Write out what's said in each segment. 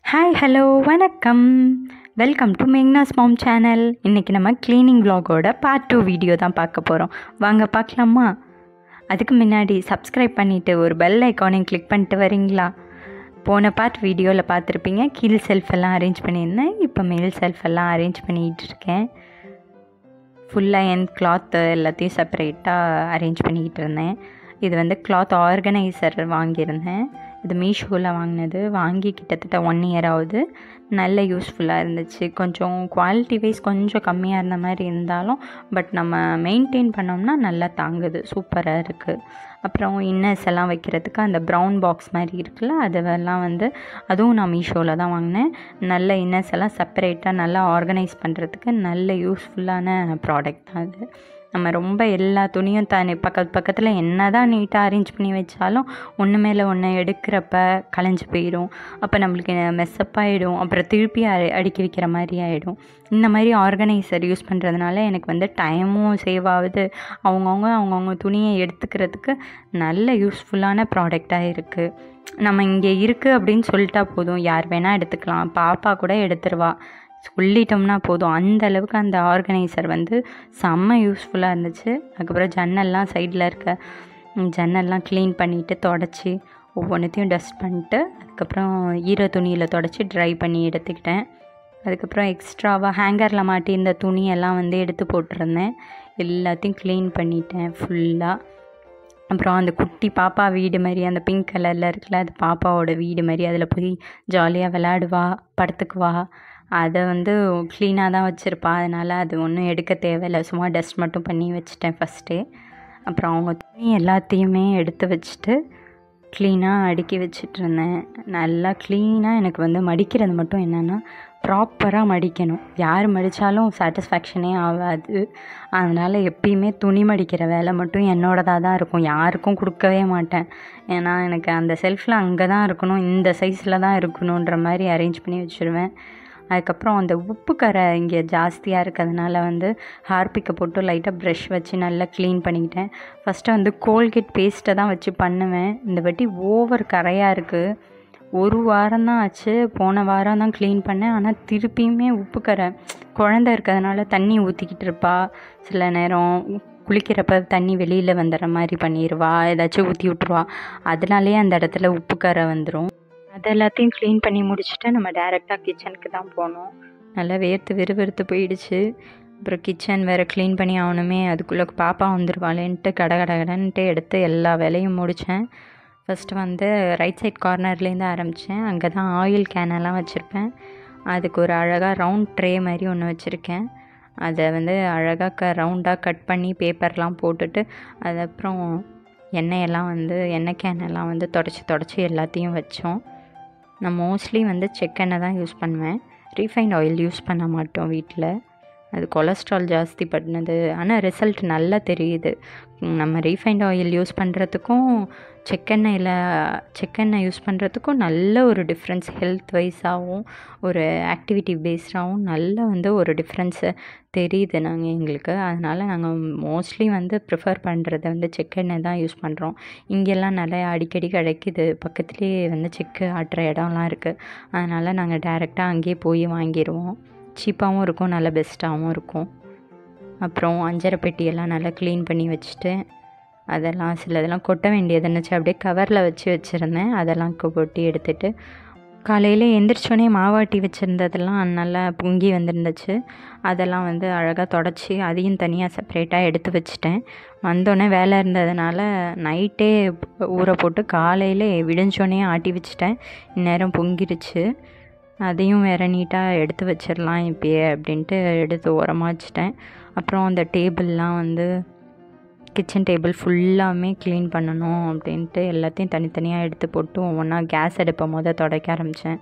hi hello வணக்கம் welcome to Meghna's mom channel இன்றைக்கி நம்ம க்ளீனிங் vlogோட பார்ட் டூ வீடியோ தான் பார்க்க போகிறோம் வாங்க பார்க்கலாமா அதுக்கு முன்னாடி சப்ஸ்கிரைப் பண்ணிவிட்டு ஒரு பெல் ஐக்கானையும் கிளிக் பண்ணிட்டு வரீங்களா போன பார்ட் வீடியோவில் பார்த்துருப்பீங்க கீழ் செல்ஃப் எல்லாம் அரேஞ்ச் பண்ணியிருந்தேன் இப்போ மேல் செல்ஃப் எல்லாம் அரேஞ்ச் பண்ணிகிட்டு இருக்கேன் ஃபுல்லாக என் கிளாத்து எல்லாத்தையும் செப்பரேட்டாக அரேஞ்ச் பண்ணிக்கிட்டு இருந்தேன் இது வந்து கிளாத் ஆர்கனைசர் வாங்கியிருந்தேன் இது மீஷோவில் வாங்கினது வாங்கி கிட்டத்தட்ட ஒன் இயர் ஆகுது நல்ல யூஸ்ஃபுல்லாக இருந்துச்சு கொஞ்சம் குவாலிட்டி வைஸ் கொஞ்சம் கம்மியாக இருந்த மாதிரி இருந்தாலும் பட் நம்ம மெயின்டைன் பண்ணோம்னா நல்லா தாங்குது சூப்பராக இருக்குது அப்புறம் இன்னர்ஸ் எல்லாம் வைக்கிறதுக்கு அந்த ப்ரௌன் பாக்ஸ் மாதிரி இருக்குல்ல அதெல்லாம் வந்து அதுவும் நான் மீஷோவில் தான் வாங்கினேன் நல்ல இன்னர்ஸ் எல்லாம் செப்பரேட்டாக நல்லா ஆர்கனைஸ் பண்ணுறதுக்கு நல்ல யூஸ்ஃபுல்லான ப்ராடக்ட் தான் அது நம்ம ரொம்ப எல்லா துணியும் தானே பக்கத்து பக்கத்தில் என்ன தான் நீட்டாக அரேஞ்ச் பண்ணி வச்சாலும் ஒன்று மேலே ஒன்று எடுக்கிறப்ப கலைஞ்சு போயிடும் அப்போ நம்மளுக்கு மெஸ்அப் ஆகிடும் அப்புறம் திருப்பி அ- அடுக்கி வைக்கிற மாதிரி ஆகிடும் இந்த மாதிரி ஆர்கனைசர் யூஸ் பண்ணுறதுனால எனக்கு வந்து டைமும் சேவ் ஆகுது அவங்கவுங்க அவங்கவுங்க துணியை எடுத்துக்கிறதுக்கு நல்ல யூஸ்ஃபுல்லான ப்ராடக்டாக இருக்குது நம்ம இங்கே இருக்குது அப்படின்னு சொல்லிட்டா போதும் யார் வேணால் எடுத்துக்கலாம் பாப்பா கூட எடுத்துருவா சொல்லிட்டோம்னா போதும் அந்த அளவுக்கு அந்த ஆர்கனைசர் வந்து செம்ம யூஸ்ஃபுல்லாக இருந்துச்சு அதுக்கப்புறம் ஜன்னல்லாம் சைடில் இருக்க ம், ஜன்னல்லாம் க்ளீன் பண்ணிவிட்டு தொடச்சி ஒவ்வொன்றுத்தையும் டஸ்ட் பண்ணிட்டு அதுக்கப்புறம் ஈர துணியில் தொடச்சி ட்ரை பண்ணி எடுத்துக்கிட்டேன் அதுக்கப்புறம் எக்ஸ்ட்ராவாக ஹேங்கரில் மாட்டியிருந்த துணியெல்லாம் வந்து எடுத்து போட்டிருந்தேன் எல்லாத்தையும் க்ளீன் பண்ணிட்டேன் ஃபுல்லாக அப்புறம் அந்த குட்டி பாப்பா வீடு மாதிரி அந்த பிங்க் கலரில் இருக்குல்ல அது பாப்பாவோட வீடு மாதிரி அதில் போய் ஜாலியாக விளையாடுவா படுத்துக்குவா அதை வந்து க்ளீனாக தான் வச்சுருப்பா அதனால் அது ஒன்றும் எடுக்க தேவையில்லை சும்மா டஸ்ட் மட்டும் பண்ணி வச்சுட்டேன் ஃபஸ்ட்டே அப்புறம் அவங்க துணி எல்லாத்தையுமே எடுத்து வச்சுட்டு க்ளீனாக அடுக்கி வச்சிட்டு இருந்தேன் நல்லா க்ளீனாக எனக்கு வந்து மடிக்கிறது மட்டும் என்னென்னா ப்ராப்பராக மடிக்கணும் யார் மடித்தாலும் சாட்டிஸ்ஃபேக்ஷனே ஆகாது அதனால் எப்பயுமே துணி மடிக்கிற வேலை மட்டும் என்னோடதாக தான் இருக்கும் யாருக்கும் கொடுக்கவே மாட்டேன் ஏன்னா எனக்கு அந்த செல்ஃபில் அங்கே தான் இருக்கணும் இந்த சைஸில் தான் இருக்கணுன்ற மாதிரி அரேஞ்ச் பண்ணி வச்சுருவேன் அதுக்கப்புறம் அந்த உப்பு கரை இங்கே ஜாஸ்தியாக இருக்கிறதுனால வந்து ஹார்பிக்கை போட்டு லைட்டாக ப்ரஷ் வச்சு நல்லா க்ளீன் பண்ணிக்கிட்டேன் ஃபஸ்ட்டு வந்து கோல்கேட் பேஸ்ட்டை தான் வச்சு பண்ணுவேன் இந்த வாட்டி ஓவர் கரையாக இருக்குது ஒரு வாரம் தான் ஆச்சு போன வாரம் தான் க்ளீன் பண்ணேன் ஆனால் திருப்பியுமே உப்பு கரை குழந்த இருக்கிறதுனால தண்ணி ஊற்றிக்கிட்டு இருப்பா சில நேரம் குளிக்கிறப்ப தண்ணி வெளியில் வந்துடுற மாதிரி பண்ணிடுவா ஏதாச்சும் ஊற்றி விட்ருவா அதனாலேயே அந்த இடத்துல உப்பு கரை வந்துடும் அது எல்லாத்தையும் க்ளீன் பண்ணி முடிச்சுட்டு நம்ம டேரெக்டாக கிச்சனுக்கு தான் போனோம் நல்லா வேர்த்து விறுவிறுத்து போயிடுச்சு அப்புறம் கிச்சன் வேறு க்ளீன் பண்ணி ஆகணுமே அதுக்குள்ளே பாப்பா வந்துருவாளேன்ட்டு கட கட கடன்ட்டு எடுத்து எல்லா வேலையும் முடித்தேன் ஃபஸ்ட்டு வந்து ரைட் சைட் கார்னர்லேருந்து ஆரம்பித்தேன் அங்கே தான் ஆயில் கேனெல்லாம் வச்சுருப்பேன் அதுக்கு ஒரு அழகாக ரவுண்ட் ட்ரே மாதிரி ஒன்று வச்சுருக்கேன் அதை வந்து அழகாக க ரவுண்டாக கட் பண்ணி பேப்பர்லாம் போட்டுட்டு அது அப்புறம் எண்ணெயெல்லாம் வந்து எண்ணெய் கேனெல்லாம் வந்து தொடச்சி தொடச்சி எல்லாத்தையும் வச்சோம் நான் மோஸ்ட்லி வந்து செக்கெண்ணெய் தான் யூஸ் பண்ணுவேன் ரீஃபைண்ட் ஆயில் யூஸ் பண்ண மாட்டோம் வீட்டில் அது கொலஸ்ட்ரால் ஜாஸ்தி பண்ணது ஆனால் ரிசல்ட் நல்லா தெரியுது உம், நம்ம ரீஃபைண்ட் ஆயில் யூஸ் பண்ணுறதுக்கும் செக்கெண்ணெயில் செக்கெண்ணெய் யூஸ் பண்ணுறதுக்கும் நல்ல ஒரு டிஃப்ரென்ஸ் ஹெல்த் வைஸாகவும் ஒரு ஆக்டிவிட்டி பேஸ்டாகவும் நல்ல வந்து ஒரு டிஃப்ரென்ஸு தெரியுது நாங்கள் எங்களுக்கு அதனால் நாங்கள் மோஸ்ட்லி வந்து ப்ரிஃபர் பண்ணுறது வந்து செக்கெண்ணெய் தான் யூஸ் பண்ணுறோம் இங்கெல்லாம் நிறைய அடிக்கடி கிடைக்குது பக்கத்துலேயே வந்து செக்கு ஆட்டுற இடம்லாம் இருக்குது அதனால் நாங்கள் டேரெக்டாக அங்கேயே போய் வாங்கிடுவோம் சீப்பாகவும் இருக்கும் நல்ல பெஸ்ட்டாகவும் இருக்கும் அப்புறம் அஞ்சரை பெட்டியெல்லாம் நல்லா க்ளீன் பண்ணி வச்சுட்டு அதெல்லாம் சிலதெல்லாம் கொட்ட வேண்டியது இருந்துச்சு அப்படியே கவரில் வச்சு வச்சுருந்தேன் அதெல்லாம் கொ- கொட்டி எடுத்துட்டு காலையில் எந்திரிச்சோடனே மாவாட்டி வச்சுருந்ததெல்லாம் நல்லா பொங்கி வந்திருந்துச்சு அதெல்லாம் வந்து அழகாக தொடச்சி அதையும் தனியாக செப்பரேட்டாக எடுத்து வச்சுட்டேன் வந்தோடனே வேலை இருந்ததுனால நைட்டே ஊற போட்டு காலையில் விடிஞ்சோடனே ஆட்டி வச்சுட்டேன் இந்நேரம் பொங்கிருச்சு அதையும் வேறு நீட்டாக எடுத்து வச்சிடலாம் இப்பயே அப்படின்ட்டு எடுத்து உரமாக வச்சுட்டேன் அப்புறம் அந்த டேபிள்லாம் வந்து கிச்சன் டேபிள் ஃபுல்லாமே க்ளீன் பண்ணணும் அப்படின்ட்டு எல்லாத்தையும் தனித்தனியாக எடுத்து போட்டு ஒவ்வொன்றா கேஸ் அடுப்பை முத துடைக்க ஆரம்பித்தேன்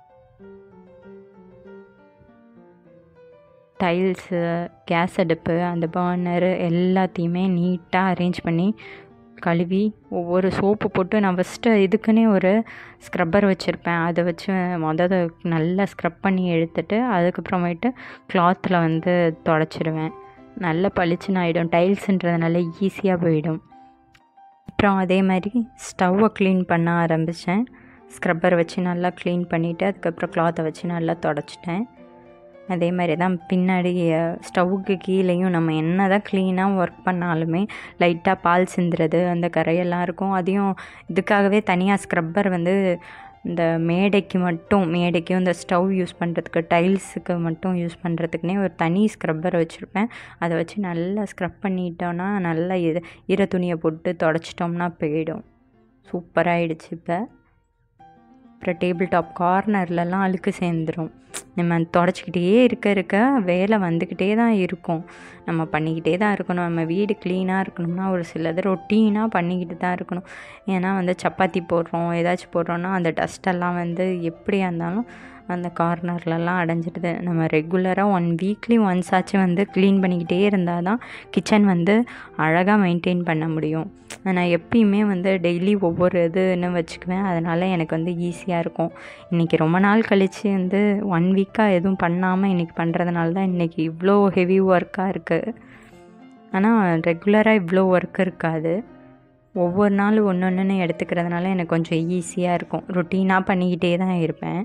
டைல்ஸு கேஸ் அடுப்பு அந்த பர்னரு எல்லாத்தையுமே நீட்டாக அரேஞ்ச் பண்ணி கழுவி ஒவ்வொரு சோப்பு போட்டு நான் ஃபஸ்ட்டு இதுக்குன்னே ஒரு ஸ்க்ரப்பர் வச்சுருப்பேன் அதை வச்சு மொதல் நல்லா ஸ்க்ரப் பண்ணி எடுத்துட்டு அதுக்கப்புறமேட்டு கிளாத்தில் வந்து தொடச்சிடுவேன் நல்ல பளிச்சுன்னு ஆகிடும் டைல்ஸுன்றதுனால ஈஸியாக போயிடும் அப்புறம் அதே மாதிரி ஸ்டவ்வை க்ளீன் பண்ண ஆரம்பித்தேன் ஸ்க்ரப்பர் வச்சு நல்லா க்ளீன் பண்ணிவிட்டு அதுக்கப்புறம் கிளாத்தை வச்சு நல்லா தொடச்சிட்டேன் அதே மாதிரி தான் பின்னாடி ஸ்டவ்வுக்கு கீழேயும் நம்ம என்ன தான் க்ளீனாக ஒர்க் பண்ணாலுமே லைட்டாக பால் சிந்துறது அந்த கரையெல்லாம் இருக்கும் அதையும் இதுக்காகவே தனியாக ஸ்க்ரப்பர் வந்து இந்த மேடைக்கு மட்டும் மேடைக்கும் இந்த ஸ்டவ் யூஸ் பண்ணுறதுக்கு டைல்ஸுக்கு மட்டும் யூஸ் பண்ணுறதுக்குனே ஒரு தனி ஸ்க்ரப்பர் வச்சுருப்பேன் அதை வச்சு நல்லா ஸ்க்ரப் பண்ணிட்டோன்னா நல்லா இது ஈர துணியை போட்டு தொடச்சிட்டோம்னா போயிடும் சூப்பராகிடுச்சு இப்போ அப்புறம் டேபிள் டாப் கார்னர்லலாம் அழுக்கு சேர்ந்துடும் நம்ம தொடச்சிக்கிட்டே இருக்க இருக்க வேலை வந்துக்கிட்டே தான் இருக்கும் நம்ம பண்ணிக்கிட்டே தான் இருக்கணும் நம்ம வீடு க்ளீனாக இருக்கணும்னா ஒரு சிலது ரொட்டீனாக பண்ணிக்கிட்டு தான் இருக்கணும் ஏன்னா வந்து சப்பாத்தி போடுறோம் ஏதாச்சும் போடுறோன்னா அந்த டஸ்ட்டெல்லாம் வந்து எப்படியா இருந்தாலும் அந்த கார்னர்லலாம் அடைஞ்சிடுது நம்ம ரெகுலராக ஒன் வீக்லி ஒன்ஸ் ஆச்சும் வந்து க்ளீன் பண்ணிக்கிட்டே இருந்தால் தான் கிச்சன் வந்து அழகாக மெயின்டைன் பண்ண முடியும் நான் எப்பயுமே வந்து டெய்லி ஒவ்வொரு இதுன்னு வச்சுக்குவேன் அதனால் எனக்கு வந்து ஈஸியாக இருக்கும் இன்றைக்கி ரொம்ப நாள் கழித்து வந்து ஒன் வீக்காக எதுவும் பண்ணாமல் இன்றைக்கி பண்ணுறதுனால தான் இன்றைக்கி இவ்வளோ ஹெவி ஒர்க்காக இருக்குது ஆனால் ரெகுலராக இவ்வளோ ஒர்க் இருக்காது ஒவ்வொரு நாள் ஒன்று ஒன்றுன்னு எடுத்துக்கிறதுனால எனக்கு கொஞ்சம் ஈஸியாக இருக்கும் ரொட்டீனாக பண்ணிக்கிட்டே தான் இருப்பேன்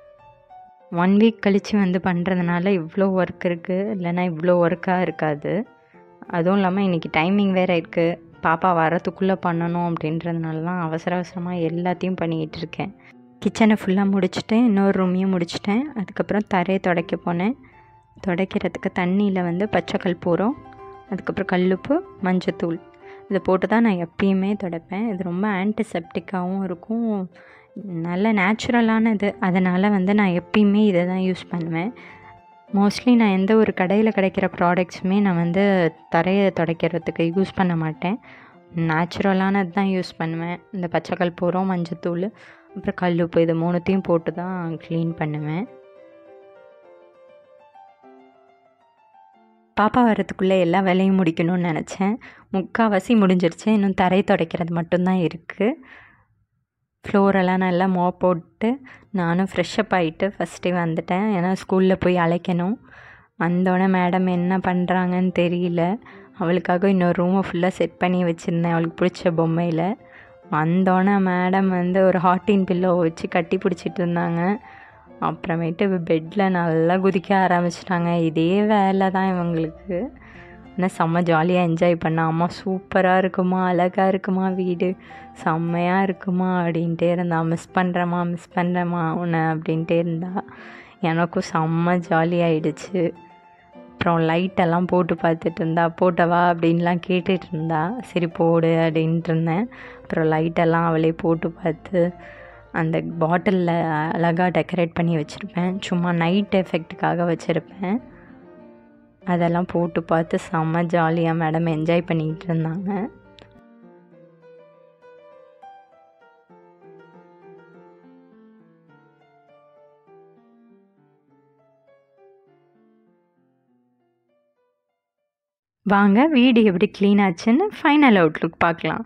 ஒன் வீக் கழித்து வந்து பண்ணுறதுனால இவ்வளோ ஒர்க் இருக்குது இல்லைன்னா இவ்வளோ ஒர்க்காக இருக்காது அதுவும் இல்லாமல் இன்றைக்கி டைமிங் வேறு இருக்குது பாப்பா வரத்துக்குள்ளே பண்ணணும் அப்படின்றதுனால தான் அவசர அவசரமாக எல்லாத்தையும் பண்ணிக்கிட்டு இருக்கேன் கிச்சனை ஃபுல்லாக முடிச்சுட்டேன் இன்னொரு ரூமையும் முடிச்சிட்டேன் அதுக்கப்புறம் தரையை துடைக்க போனேன் துடைக்கிறதுக்கு தண்ணியில் வந்து பச்சைக்கல் போகிறோம் அதுக்கப்புறம் கல்லுப்பு மஞ்சத்தூள் இதை போட்டு தான் நான் எப்பயுமே துடைப்பேன் இது ரொம்ப ஆன்டிசெப்டிக்காகவும் இருக்கும் நல்ல நேச்சுரலானது அதனால் வந்து நான் எப்பயுமே இதை தான் யூஸ் பண்ணுவேன் மோஸ்ட்லி நான் எந்த ஒரு கடையில் கிடைக்கிற ப்ராடக்ட்ஸுமே நான் வந்து தரையை துடைக்கிறதுக்கு யூஸ் பண்ண மாட்டேன் நேச்சுரலானது தான் யூஸ் பண்ணுவேன் இந்த பச்சைக்கல் போகிறோம் மஞ்சத்தூள் அப்புறம் கல் உப்பு இது மூணுத்தையும் போட்டு தான் க்ளீன் பண்ணுவேன் பாப்பா வரத்துக்குள்ளே எல்லா வேலையும் முடிக்கணும்னு நினச்சேன் முக்கால்வாசி முடிஞ்சிருச்சு இன்னும் தரை துடைக்கிறது மட்டும்தான் இருக்குது ஃப்ளோரெல்லாம் நல்லா மோ போட்டு நானும் ஃப்ரெஷ்ஷப் ஆகிட்டு ஃபஸ்ட்டே வந்துட்டேன் ஏன்னா ஸ்கூலில் போய் அழைக்கணும் வந்தோடனே மேடம் என்ன பண்ணுறாங்கன்னு தெரியல அவளுக்காக இன்னொரு ரூமை ஃபுல்லாக செட் பண்ணி வச்சுருந்தேன் அவளுக்கு பிடிச்ச பொம்மையில் வந்தோடனே மேடம் வந்து ஒரு ஹாட்டின் பில்லோ வச்சு கட்டி பிடிச்சிட்டு இருந்தாங்க அப்புறமேட்டு பெட்டில் நல்லா குதிக்க ஆரம்பிச்சிட்டாங்க இதே வேலை தான் இவங்களுக்கு ஆனால் செம்ம ஜாலியாக என்ஜாய் பண்ண அம்மா சூப்பராக இருக்குமா அழகாக இருக்குமா வீடு செம்மையாக இருக்குமா அப்படின்ட்டே இருந்தா மிஸ் பண்ணுறேம்மா மிஸ் பண்ணுறேம்மா உன்னை அப்படின்ட்டே இருந்தா எனக்கும் செம்ம ஜாலியாகிடுச்சு அப்புறம் லைட்டெல்லாம் போட்டு பார்த்துட்டு இருந்தா போட்டவா அப்படின்லாம் கேட்டுட்டு இருந்தா சரி போடு அப்படின்ட்டு இருந்தேன் அப்புறம் லைட்டெல்லாம் அவளே போட்டு பார்த்து அந்த பாட்டிலில் அழகாக டெக்கரேட் பண்ணி வச்சுருப்பேன் சும்மா நைட் எஃபெக்ட்டுக்காக வச்சுருப்பேன் அதெல்லாம் போட்டு பார்த்து செம்ம ஜாலியாக மேடம் என்ஜாய் பண்ணிக்கிட்டு இருந்தாங்க வாங்க வீடு எப்படி க்ளீன் ஆச்சுன்னு ஃபைனல் அவுட்லுக் பார்க்கலாம்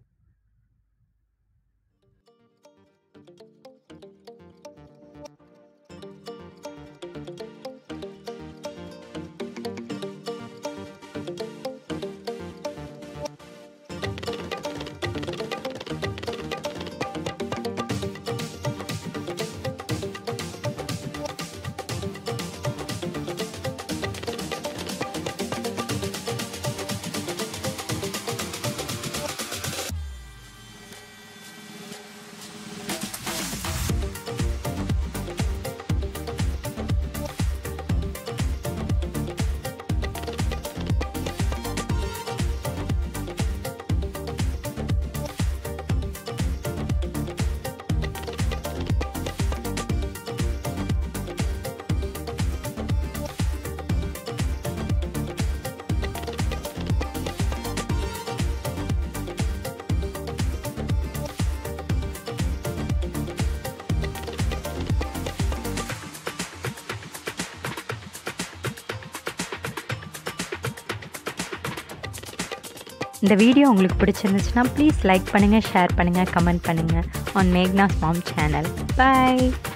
இந்த வீடியோ உங்களுக்கு பிடிச்சிருந்துச்சுன்னா ப்ளீஸ் லைக் பண்ணுங்கள் ஷேர் பண்ணுங்கள் கமெண்ட் பண்ணுங்கள் on Meghna's mom channel bye